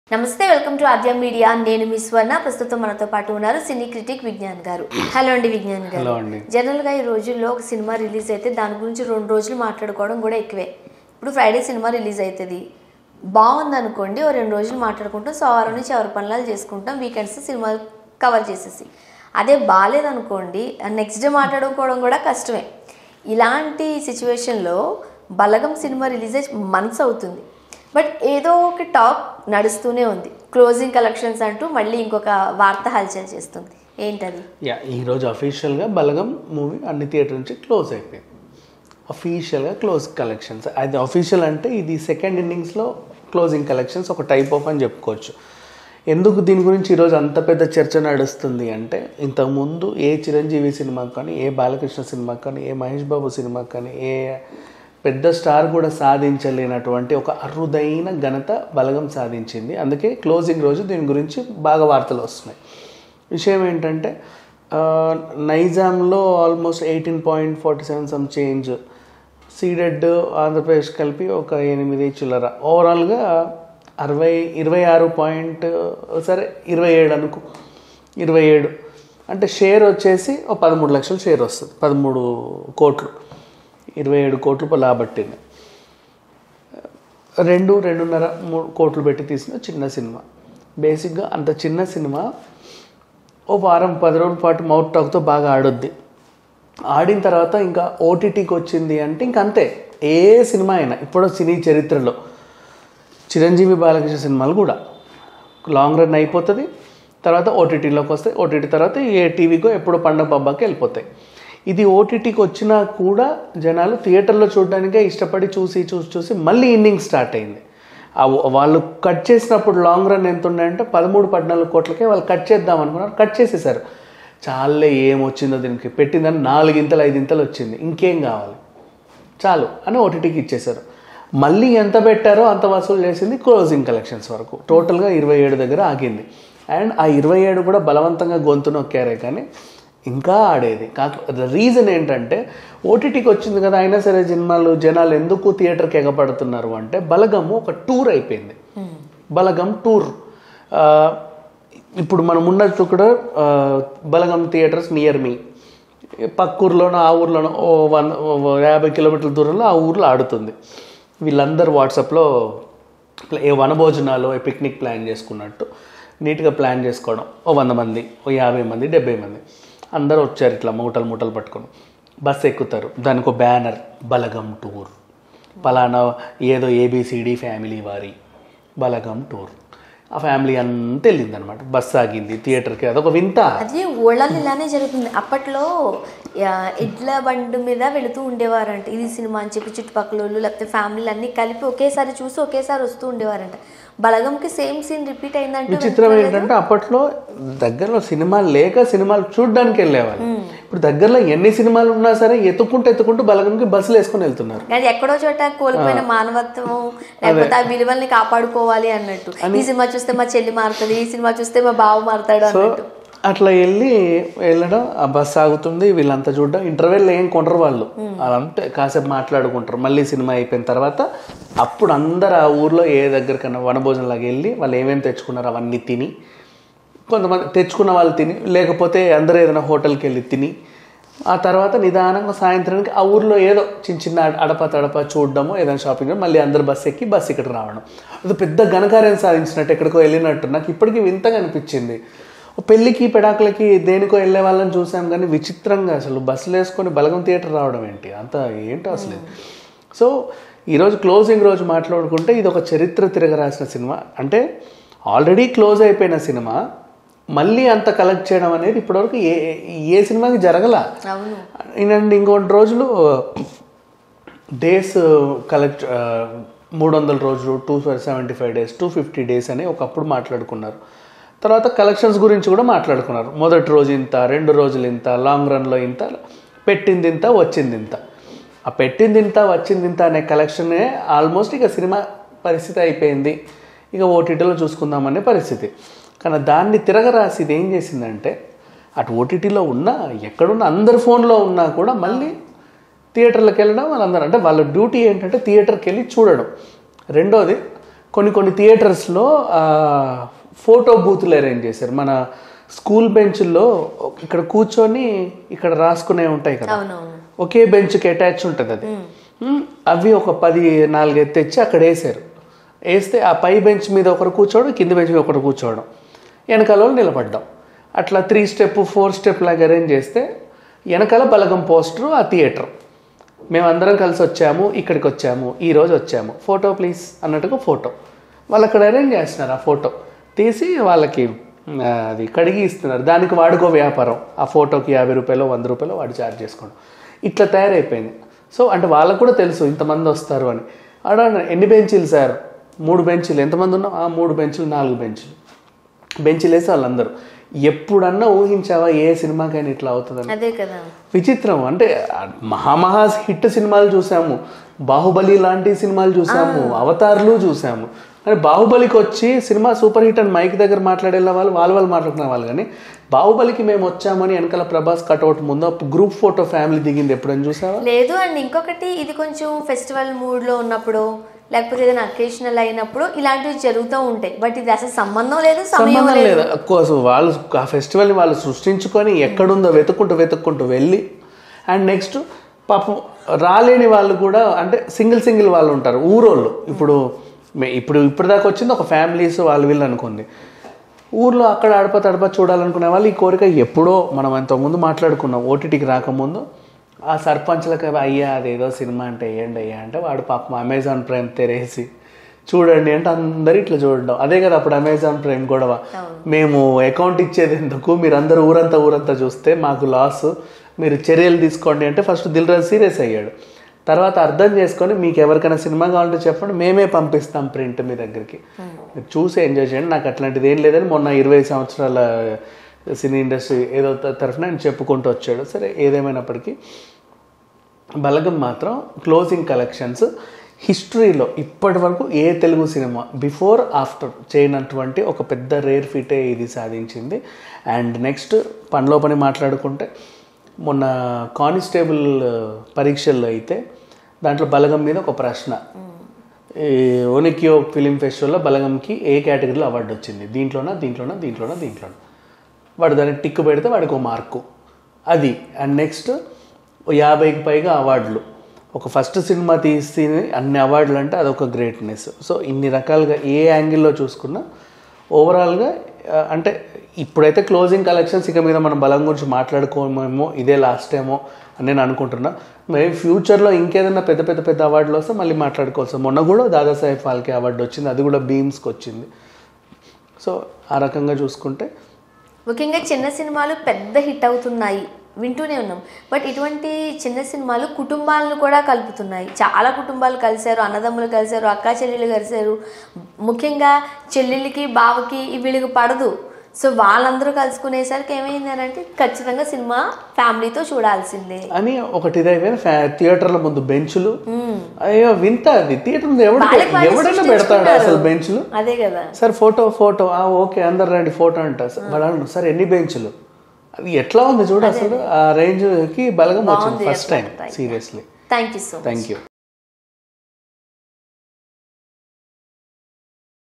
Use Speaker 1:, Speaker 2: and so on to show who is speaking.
Speaker 1: నమస్తే welcome to ఆద్యం media నేను మీ స్వర్ణ ప్రస్తుతం మనతో పాటు ఉన్నారు సినీ క్రిటిక్ విజ్ఞాన్ గారు హలో అండి విజ్ఞాన్ గారు
Speaker 2: హలో అండి
Speaker 1: జనరల్గా ఈ రోజుల్లో ఒక సినిమా రిలీజ్ అయితే దాని గురించి రెండు రోజులు మాట్లాడుకోవడం కూడా ఎక్కువే ఇప్పుడు ఫ్రైడే సినిమా రిలీజ్ అవుతుంది బాగుంది అనుకోండి ఓ రెండు రోజులు మాట్లాడుకుంటాం సోమవారం నుంచి ఎవరి పనులు చేసుకుంటాం వీకెండ్స్ సినిమా కవర్ చేసేసి అదే బాగాలేదనుకోండి నెక్స్ట్ డే మాట్లాడుకోవడం కూడా కష్టమే ఇలాంటి సిచ్యువేషన్లో బలగం సినిమా రిలీజ్ అయ్యి మంత్స్ అవుతుంది బట్ ఏదో ఒక టాక్ నడుస్తూనే ఉంది క్లోజింగ్ కలెక్షన్స్ అంటూ మళ్ళీ ఇంకొక వార్త హల్చల్ చేస్తుంది ఏంటది
Speaker 2: యా ఈరోజు అఫీషియల్గా బలగం మూవీ అన్ని థియేటర్ నుంచి క్లోజ్ అయిపోయింది అఫీషియల్గా క్లోజ్ కలెక్షన్స్ అది అఫీషియల్ అంటే ఇది సెకండ్ ఇన్నింగ్స్లో క్లోజింగ్ కలెక్షన్స్ ఒక టైప్ ఆఫ్ అని చెప్పుకోవచ్చు ఎందుకు దీని గురించి ఈరోజు అంత పెద్ద చర్చ నడుస్తుంది అంటే ఇంతకుముందు ఏ చిరంజీవి సినిమాకి కానీ ఏ బాలకృష్ణ సినిమాకి కానీ ఏ మహేష్ బాబు సినిమాకి కానీ ఏ పెద్ద స్టార్ కూడా సాధించలేనటువంటి ఒక అరుదైన ఘనత బలగం సాధించింది అందుకే క్లోజింగ్ రోజు దీని గురించి బాగా వార్తలు వస్తున్నాయి విషయం ఏంటంటే ఆ, నైజాంలో almost eighteen point forty seven some change Ceded Andhra Pradesh కలిపి ఒక ఎనిమిది చిల్లర ఓవరాల్గా అరవై ఇరవై ఆరు పాయింట్ సరే ఇరవై ఏడు అనుకో ఇరవై ఏడు అంటే షేర్ వచ్చేసి ఒక పదమూడు లక్షల షేర్ వస్తుంది పదమూడు కోట్లు ఇరవై ఏడు కోట్లు లాబట్టింది రెండు రెండున్నర మూడు కోట్లు పెట్టి తీసిన చిన్న సినిమా బేసిక్గా అంత చిన్న సినిమా ఓ వారం పది రోజుల పాటు మౌత్ టాక్తో బాగా ఆడొద్ది ఆడిన తర్వాత ఇంకా ఓటీటీకి వచ్చింది అంటే ఇంక అంతే ఏ సినిమా అయినా ఇప్పుడు సినీ చరిత్రలో చిరంజీవి బాలకృష్ణ సినిమాలు కూడా లాంగ్ రన్ అయిపోతుంది తర్వాత ఓటీటీలోకి వస్తాయి ఓటీటీ తర్వాత ఏ టీవీకో ఎప్పుడో పండగ పబ్బాకి వెళ్ళిపోతాయి ఇది ఓటీటీకి వచ్చినా కూడా జనాలు థియేటర్లో చూడడానికే ఇష్టపడి చూసి చూసి చూసి మళ్ళీ ఇన్నింగ్ స్టార్ట్ అయింది ఆ వ- వాళ్ళు కట్ చేసినప్పుడు లాంగ్ రన్ ఎంత ఉన్నాయంటే పదమూడు పద్నాలుగు కోట్లకే వాళ్ళు కట్ చేద్దాం అనుకున్నారు కట్ చేసేసారు చాలే ఏం వచ్చిందో దీనికి పెట్టిందని నాలుగింతలు ఐదింతలు వచ్చింది ఇంకేం కావాలి చాలు అని ఓటీటీకి ఇచ్చేశారు మళ్ళీ ఎంత పెట్టారో అంత వసూలు చేసింది క్లోజింగ్ కలెక్షన్స్ వరకు టోటల్గా ఇరవై ఏడు దగ్గర ఆగింది అండ్ ఆ ఇరవై ఏడు కూడా బలవంతంగా గొంతు నొక్కారే కానీ ఇంకా ఆడేది కాక రీజన్ ఏంటంటే ఓటీటీకి వచ్చింది కదా అయినా సరే సినిమాలు జనాలు ఎందుకు థియేటర్కి ఎగపడుతున్నారు అంటే బలగము ఒక టూర్ అయిపోయింది బలగం టూర్ ఆ, ఇప్పుడు మనం ఉన్నట్టు కూడా ఆ, బలగం థియేటర్స్ నియర్ మీ పక్కూరులోనో ఆ ఊర్లోనో ఓ వన్ ఓ యాభై కిలోమీటర్ల దూరంలో ఆ ఊర్లో ఆడుతుంది వీళ్ళందరూ వాట్సాప్లో ప్ల- ఏ వనభోజనాలు ఏ పిక్నిక్ ప్లాన్ చేసుకున్నట్టు నీట్గా ప్లాన్ చేసుకోవడం ఓ వంద మంది ఓ యాభై మంది డెబ్బై మంది అందరూ వచ్చారు ఇట్లా మూటలు మూటలు పట్టుకొని బస్సు ఎక్కుతారు దానికి ఒక బ్యానర్ బలగం టూర్ పలానా ఏదో ఏబిసిడి ఫ్యామిలీ వారి బలగం టూర్ ఆ ఫ్యామిలీ అంతా వెళ్ళింది అనమాట బస్సు ఆగింది థియేటర్కి అదొక వింత
Speaker 1: అది ఊళ్ళలో ఇలానే జరుగుతుంది అప్పట్లో ఆ, ఎడ్ల బండి మీద వెళుతూ ఉండేవారంట ఇది సినిమా అని చెప్పి చుట్టుపక్కల వాళ్ళు లేకపోతే ఫ్యామిలీలు అన్ని కలిపి ఒకేసారి చూసి ఒకేసారి వస్తూ ఉండేవారంట బలగంకి సేమ్ సీన్ రిపీట్ అయిందంటే
Speaker 2: విచిత్రం ఏంటంటే అప్పట్లో దగ్గరలో సినిమాలు లేక సినిమాలు చూడడానికి వెళ్ళేవాళ్ళు ఇప్పుడు దగ్గరలో ఎన్ని సినిమాలు ఉన్నా సరే ఎత్తుకుంటూ ఎత్తుకుంటూ బలగంకి బస్సులు వేసుకొని వెళ్తున్నారు
Speaker 1: అది ఎక్కడో చోట కోల్పోయిన మానవత్వం లేకపోతే ఆ విలువల్ని కాపాడుకోవాలి అన్నట్టు ఈ సినిమా చూస్తే మా చెల్లి మారుతుంది ఈ సినిమా చూస్తే మా బావ మారుతాడు అన్నట్టు
Speaker 2: అట్లా వెళ్ళి వెళ్ళడం ఆ బస్సు ఆగుతుంది వీళ్ళంతా చూడడం ఇంటర్వెల్ ఏం కొనరు వాళ్ళు వాళ్ళంతా కాసేపు మాట్లాడుకుంటారు మళ్ళీ సినిమా అయిపోయిన తర్వాత అప్పుడు అందరు ఆ ఊర్లో ఏ దగ్గరికన్నా వనభోజనంలాగా వెళ్ళి వాళ్ళు ఏమేమి తెచ్చుకున్నారు అవన్నీ తిని కొంతమంది తెచ్చుకున్న వాళ్ళు తిని లేకపోతే అందరూ ఏదైనా హోటల్కి వెళ్ళి తిని ఆ తర్వాత నిదానంగా సాయంత్రానికి ఆ ఊర్లో ఏదో చిన్న చిన్న అడ- అడప తడప చూడడము ఏదైనా షాపింగ్ చేయడం, మళ్ళీ అందరు బస్సు ఎక్కి బస్సు ఇక్కడ రావడం అది పెద్ద ఘనకార్యం సాధించినట్టు ఎక్కడికో వెళ్ళినట్టు నాకు ఇప్పటికీ వింతగా అనిపించింది ఓ పెళ్ళికి పెడాకులకి దేనికో వెళ్ళే వాళ్ళని చూసాం కానీ విచిత్రంగా అసలు బస్సులు వేసుకొని బలగం థియేటర్ రావడం ఏంటి అంత ఏంటో అసలు ఇది. సో ఈరోజు క్లోజింగ్ రోజు మాట్లాడుకుంటే ఇది ఒక చరిత్ర తిరగరాసిన సినిమా అంటే ఆల్రెడీ క్లోజ్ అయిపోయిన సినిమా మళ్ళీ అంత కలెక్ట్ చేయడం అనేది ఇప్పటివరకు ఏ ఏ సినిమాకి జరగల
Speaker 1: అవును
Speaker 2: అండ్ ఇంకొన్ని రోజులు డేస్ కలెక్ట్ మూడు వందల రోజులు two seventy five days two fifty days అని ఒకప్పుడు మాట్లాడుకున్నారు తర్వాత కలెక్షన్స్ గురించి కూడా మాట్లాడుకున్నారు మొదటి రోజు ఇంత రెండు రోజులు ఇంత లాంగ్ రన్లో ఇంత పెట్టింది ఇంత వచ్చింది ఇంత ఆ పెట్టింది ఇంత వచ్చింది ఇంత అనే కలెక్షనే ఆల్మోస్ట్ ఇక సినిమా పరిస్థితి అయిపోయింది ఇక ఓటీటీలో చూసుకుందామనే పరిస్థితి కానీ దాన్ని తిరగరాసి ఇది ఏం చేసిందంటే అటు ఓటీటీలో ఉన్నా ఎక్కడున్నా అందరి ఫోన్లో ఉన్నా కూడా మళ్ళీ థియేటర్లకు వెళ్ళడం వాళ్ళందరూ అంటే వాళ్ళ డ్యూటీ ఏంటంటే థియేటర్కి వెళ్ళి చూడడం రెండోది కొన్ని కొన్ని థియేటర్స్లో ఫోటో బూతులు అరేంజ్ చేశారు మన స్కూల్ బెంచ్ల్లో ఇక్కడ కూర్చొని ఇక్కడ రాసుకునే ఉంటాయి కదా
Speaker 1: అవునవును
Speaker 2: ఒకే బెంచ్కి అటాచ్ ఉంటుంది అది మ్, అవి ఒక పది నాలుగైదు తెచ్చి అక్కడ వేసారు వేస్తే ఆ పై బెంచ్ మీద ఒకరు కూర్చోవడం కింది బెంచ్ మీద ఒకరు కూర్చోవడం వెనకాల వాళ్ళు నిలబడ్డాం అట్లా త్రీ స్టెప్ ఫోర్ స్టెప్ లాగా అరేంజ్ చేస్తే వెనకాల బలగం పోస్టరు ఆ థియేటర్ మేమందరం కలిసి వచ్చాము ఇక్కడికి వచ్చాము ఈ రోజు వచ్చాము ఫోటో ప్లీజ్ అన్నట్టుగా ఫోటో వాళ్ళు అక్కడ అరేంజ్ చేస్తున్నారు ఆ ఫోటో తీసి వాళ్ళకి ఆ, అది కడిగి ఇస్తున్నారు దానికి వాడుకో వ్యాపారం ఆ ఫోటోకి యాభై రూపాయలు వంద రూపాయలు వాడు ఛార్జ్ చేసుకోవడం ఇట్లా తయారైపోయింది సో అంటే వాళ్ళకు కూడా తెలుసు ఇంతమంది వస్తారు అని ఆడ ఎన్ని బెంచీలు సార్ మూడు బెంచీలు ఎంతమంది ఉన్నాం ఆ మూడు బెంచులు నాలుగు బెంచులు బెంచీలు వేసి వాళ్ళందరూ ఎప్పుడన్నా ఊహించావా ఏ సినిమాకైనా ఇట్లా అవుతుందని
Speaker 1: అదే కదా
Speaker 2: విచిత్రం అంటే మహామహా హిట్ సినిమాలు చూసాము బాహుబలి లాంటి సినిమాలు చూసాము అవతార్లు చూసాము కానీ బాహుబలికి వచ్చి సినిమా సూపర్ హిట్ అని మైక్ దగ్గర మాట్లాడేలా వాళ్ళు వాళ్ళు వాళ్ళు మాట్లాడుకునే వాళ్ళు కానీ బాహుబలికి మేము వచ్చామని వెనకాల ప్రభాస్ కట్అవుట్ ముందు గ్రూప్ ఫోటో ఫ్యామిలీ దిగింది ఎప్పుడైనా చూసావా
Speaker 1: లేదు అండ్ ఇంకొకటి ఇది కొంచెం ఫెస్టివల్ మూడ్లో ఉన్నప్పుడు లేకపోతే ఏదైనా అకేషనల్ అయినప్పుడు ఇలాంటివి జరుగుతూ ఉంటాయి బట్ ఇది అసలు సంబంధం లేదు సమయం
Speaker 2: సంబంధం
Speaker 1: లేదు
Speaker 2: లేదు కోర్స్ వాళ్ళు ఆ ఫెస్టివల్ని వాళ్ళు సృష్టించుకొని ఎక్కడుందో వెతుక్కుంటూ వెతుక్కుంటూ వెళ్ళి అండ్ నెక్స్ట్ పాపం రాలేని వాళ్ళు కూడా అంటే సింగిల్ సింగిల్ వాళ్ళు ఉంటారు ఊరోళ్ళు ఇప్పుడు మే- ఇప్పుడు ఇప్పుడు దాకా వచ్చింది ఒక ఫ్యామిలీస్ వాళ్ళు వీళ్ళు అనుకోండి ఊర్లో అక్కడ అడప తడప చూడాలనుకునే వాళ్ళు ఈ కోరిక ఎప్పుడో మనం ఇంతకుముందు మాట్లాడుకున్నాం ఓటీటీకి రాకముందు ఆ సర్పంచ్లకు అయ్యా అదేదో సినిమా అంటే వేయండి అయ్యా అంటే వాడు పాపం అమెజాన్ ప్రైమ్ తెరేసి చూడండి అంటే అందరు ఇట్లా చూడడం అదే కదా అప్పుడు అమెజాన్ ప్రైమ్ గొడవ మేము అకౌంట్ ఇచ్చేది ఎందుకు మీరు అందరూ ఊరంతా ఊరంతా చూస్తే మాకు లాస్ మీరు చర్యలు తీసుకోండి అంటే ఫస్ట్ దిల్ రాజు సీరియస్ అయ్యాడు తర్వాత అర్థం చేసుకొని మీకు ఎవరికైనా సినిమా కావాలంటే చెప్పండి మేమే పంపిస్తాం ప్రింట్ మీ దగ్గరికి మీరు చూసి ఎంజాయ్ చేయండి నాకు అట్లాంటిది ఏం లేదని మొన్న ఇరవై సంవత్సరాల సినీ ఇండస్ట్రీ ఏదో త- తరఫున ఆయన చెప్పుకుంటూ వచ్చాడు సరే ఏదేమైనప్పటికీ బలగం మాత్రం క్లోజింగ్ కలెక్షన్స్ హిస్టరీలో ఇప్పటి వరకు ఏ తెలుగు సినిమా బిఫోర్ ఆఫ్టర్ చేయనటువంటి ఒక పెద్ద రేర్ ఫిటే ఇది సాధించింది అండ్ నెక్స్ట్ పనిలో పని మాట్లాడుకుంటే మొన్న కానిస్టేబుల్ పరీక్షల్లో అయితే దాంట్లో బలగం మీద ఒక ప్రశ్న ఈ ఓనికియో ఫిలిం ఫెస్టివల్లో బలగంకి ఏ కేటగిరీలో అవార్డు వచ్చింది దీంట్లోనా దీంట్లోనా దీంట్లోనా దీంట్లోనా వాడు దానికి టిక్ పెడితే వాడికి ఒక మార్కు అది అండ్ నెక్స్ట్ యాభైకి పైగా అవార్డులు ఒక ఫస్ట్ సినిమా తీసి అన్ని అవార్డులు అంటే అదొక గ్రేట్నెస్ సో ఇన్ని రకాలుగా ఏ యాంగిల్లో చూసుకున్నా ఓవరాల్గా ఆ, అంటే ఇప్పుడైతే క్లోజింగ్ కలెక్షన్స్ ఇక మీద మనం బలం గురించి మాట్లాడుకోమేమో ఇదే లాస్ట్ ఏమో అని నేను అనుకుంటున్నా మరి ఫ్యూచర్లో ఇంకేదైనా పెద్ద పెద్ద పెద్ద అవార్డులు వస్తే మళ్ళీ మాట్లాడుకోవచ్చు మొన్న కూడా దాదాసాహెబ్ ఫాల్కే అవార్డు వచ్చింది అది కూడా బీమ్స్కి వచ్చింది సో ఆ రకంగా చూసుకుంటే
Speaker 1: ముఖ్యంగా చిన్న సినిమాలు పెద్ద హిట్ అవుతున్నాయి వింటూనే ఉన్నాం బట్ ఇటువంటి చిన్న సినిమాలు కుటుంబాలను కూడా కలుపుతున్నాయి చాలా కుటుంబాలు కలిశారు అన్నదమ్ములు కలిశారు అక్కా చెల్లెలు కలిశారు ముఖ్యంగా చెల్లెళ్ళకి బావకి వీళ్ళకి పడదు సో వాళ్ళందరూ కలుసుకునేసరికి ఏమైంది అని అంటే ఖచ్చితంగా సినిమా ఫ్యామిలీతో చూడాల్సిందే
Speaker 2: అని ఒకటి ఇదైపోయిన ఫ్యా- థియేటర్ల ముందు బెంచులు అయ్యో వింత అది థియేటర్ ముందు ఎవడు
Speaker 1: వాళ్ళకి వాళ్ళే
Speaker 2: ఎవడైనా పెడతాడు అసలు బెంచులు
Speaker 1: అదే కదా
Speaker 2: సార్ ఫోటో ఫోటో ఆ ఓకే అందరు రండి ఫోటో అంట వాడు అన్నాడు, సార్ ఎన్ని బెంచులు అది ఎట్లా ఉంది చూడు అసలు ఆ రేంజ్ కి బలగం వచ్చింది first time seriously
Speaker 1: thank you so much
Speaker 2: thank you